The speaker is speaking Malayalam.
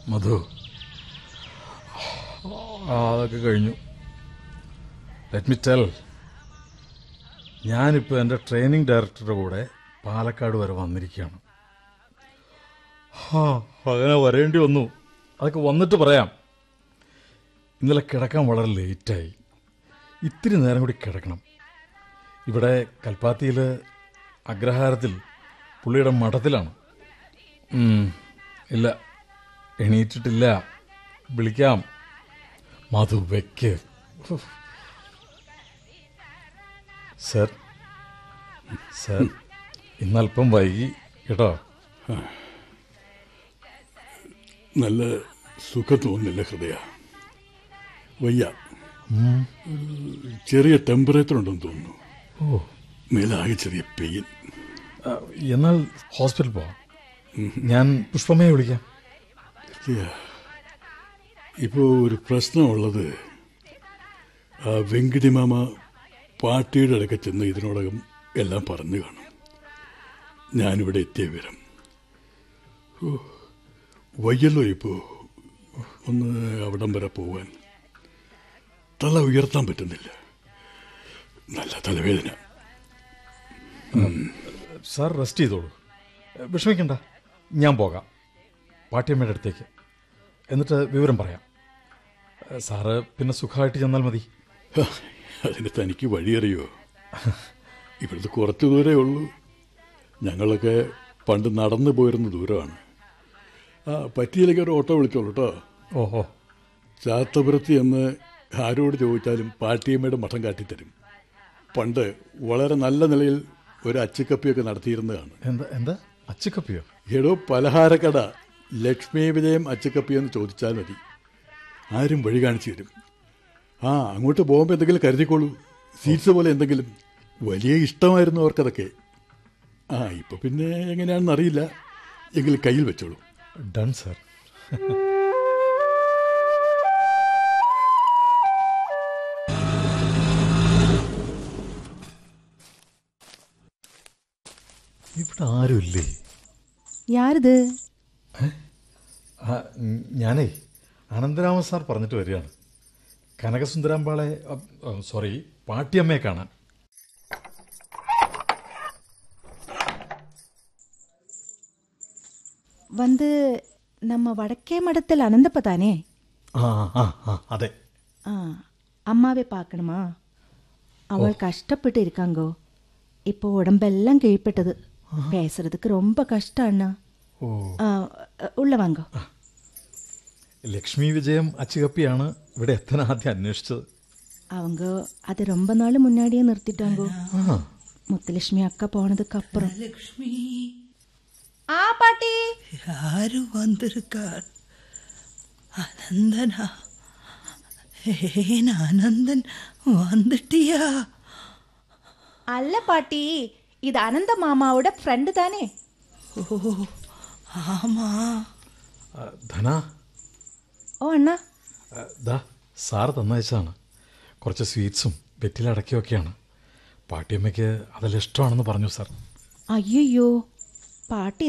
മധു ആ, അതൊക്കെ കഴിഞ്ഞു ലെറ്റ് മി ടെൽ ഞാനിപ്പോൾ എൻ്റെ ട്രെയിനിങ് ഡയറക്ടറുടെ കൂടെ പാലക്കാട് വരെ വന്നിരിക്കുകയാണ് ഹാ, അങ്ങനെ വരേണ്ടി വന്നു അതൊക്കെ വന്നിട്ട് പറയാം ഇന്നലെ കിടക്കാൻ വളരെ ലേറ്റായി ഇത്തിരി നേരം കൂടി കിടക്കണം ഇവിടെ കൽപ്പാത്തിയിൽ അഗ്രഹാരത്തിൽ പുള്ളിയുടെ മഠത്തിലാണ് ഉം, ഇല്ല എണീറ്റിട്ടില്ല വിളിക്കാം മധു വെക്ക് ഉഫ്. സർ സർ ഇന്നല്പം വൈകി കേട്ടോ നല്ല സുഖം തോന്നുന്നില്ല ഹൃദയ വയ്യ ഒരു ചെറിയ ടെമ്പറേച്ചർ ഉണ്ടെന്ന് തോന്നുന്നു ഓ മേലാകെ ചെറിയ പെയിൻ ആ, എന്നാൽ ഹോസ്പിറ്റൽ പോവാം ഞാൻ പുഷ്പമ്മയെ വിളിക്കാം ഹൃദയ ഇപ്പോൾ ഒരു പ്രശ്നമുള്ളത് ആ വെങ്കിടി മാമ പാർട്ടിയുടെ ഇടയ്ക്ക് ചെന്ന് ഇതിനോടകം എല്ലാം പറഞ്ഞു കാണും ഞാനിവിടെ എത്തിയ വിവരം ഓ, വയ്യല്ലോ ഇപ്പോൾ ഒന്ന് അവിടം വരെ പോവാൻ തല ഉയർത്താൻ പറ്റുന്നില്ല നല്ല തലവേദന സാർ റെസ്റ്റ് ചെയ്തോളൂ വിഷമിക്കണ്ട ഞാൻ പോകാം പാട്ടിയമ്മയുടെ അടുത്തേക്ക് എന്നിട്ട് വിവരം പറയാം സാറ് പിന്നെ സുഖമായിട്ട് ചെന്നാൽ മതി ഹ, അതിന് തനിക്ക് വഴിയറിയോ ഇവിടുത്തെ കുറച്ച് ദൂരേ ഉള്ളൂ ഞങ്ങളൊക്കെ പണ്ട് നടന്നു പോയിരുന്ന ദൂരമാണ് ആ പറ്റിയില്ലെങ്കിൽ ഒരു ഓട്ടോ വിളിച്ചോളൂ കേട്ടോ ഓഹോ ചാത്തപുരത്ത് എന്ന് ആരോട് ചോദിച്ചാലും പാട്ടിയമ്മയുടെ മഠം കാട്ടിത്തരും പണ്ട് വളരെ നല്ല നിലയിൽ ഒരു അച്ചിക്കപ്പിയൊക്കെ നടത്തിയിരുന്നതാണ് എന്താ എന്താ അച്ചുക്കപ്പിയോ എടോ പലഹാരക്കട ലക്ഷ്മി വിജയം അച്ചക്കപ്പി എന്ന് ചോദിച്ചാൽ മതി ആരും വഴി കാണിച്ചു തരും ആ അങ്ങോട്ട് പോകുമ്പോൾ എന്തെങ്കിലും കരുതിക്കോളൂ സീറ്റ്സ് പോലെ എന്തെങ്കിലും വലിയ ഇഷ്ടമായിരുന്നു അവർക്കതൊക്കെ ആ ഇപ്പൊ പിന്നെ എങ്ങനെയാണെന്ന് അറിയില്ല എങ്കിൽ കയ്യിൽ വെച്ചോളൂ ഡൺ സാർ ഇവിടെ ആരുമില്ലേ யாருது ആ, ഉം, ഞാനേ അനന്തരാമൻ സാർ പറഞ്ഞിട്ട് വരികയാണ് കനകസുന്ദരാമ്പാളെ അ, അ, സോറി പാട്ടിയമ്മയെ കാണാൻ வந்து நம்ம வடக்கே மடத்தில் அனந்தப்ப தானே ആ ആ ആ അതെ ஆ அம்மாவே பார்க்கணுமா அவள் கஷ்டப்பட்டு இருக்காங்கோ இப்போ உடம்பெல்லாம் கீழ்ப்பட்டது பேசுறதுக்கு ரொம்ப கஷ்டம் அண்ணா ഓ ஆ, உள்ள வாங்கோ ലക്ഷ്മി വിജയം അച്ചുകപ്പിയാണ് ഇവിടെ എത്താൻ ആദ്യം അന്വേഷിച്ചത് அவங்க அது ரொம்ப நாள் முன்னாடியே நிறுத்திட்டாங்கோ ആ முத்துலட்சுமி அக்கா போனதுக்கு அப்புறம் லக்ஷ்மி ஆ பாட்டி யாரு வந்திருக்கார் அனந்தனா ஏன் அனந்தன் வந்துட்டியா அல்ல பாட்டி இது அனந்த மாமாவோட ஃப்ரெண்டு தானே ஓ ஆமா ആ, ധന ஓ அண்ணா ആ, ദാ സാറ് തന്നയച്ചതാണ് കുറച്ച് സ്വീറ്റ്സും വെറ്റിലടക്കിയൊക്കെയാണ് പാട്ടിയമ്മയ്ക്ക് അതെല്ലാം ഇഷ്ടമാണെന്ന് പറഞ്ഞു സാർ ஐயோ பாட்டி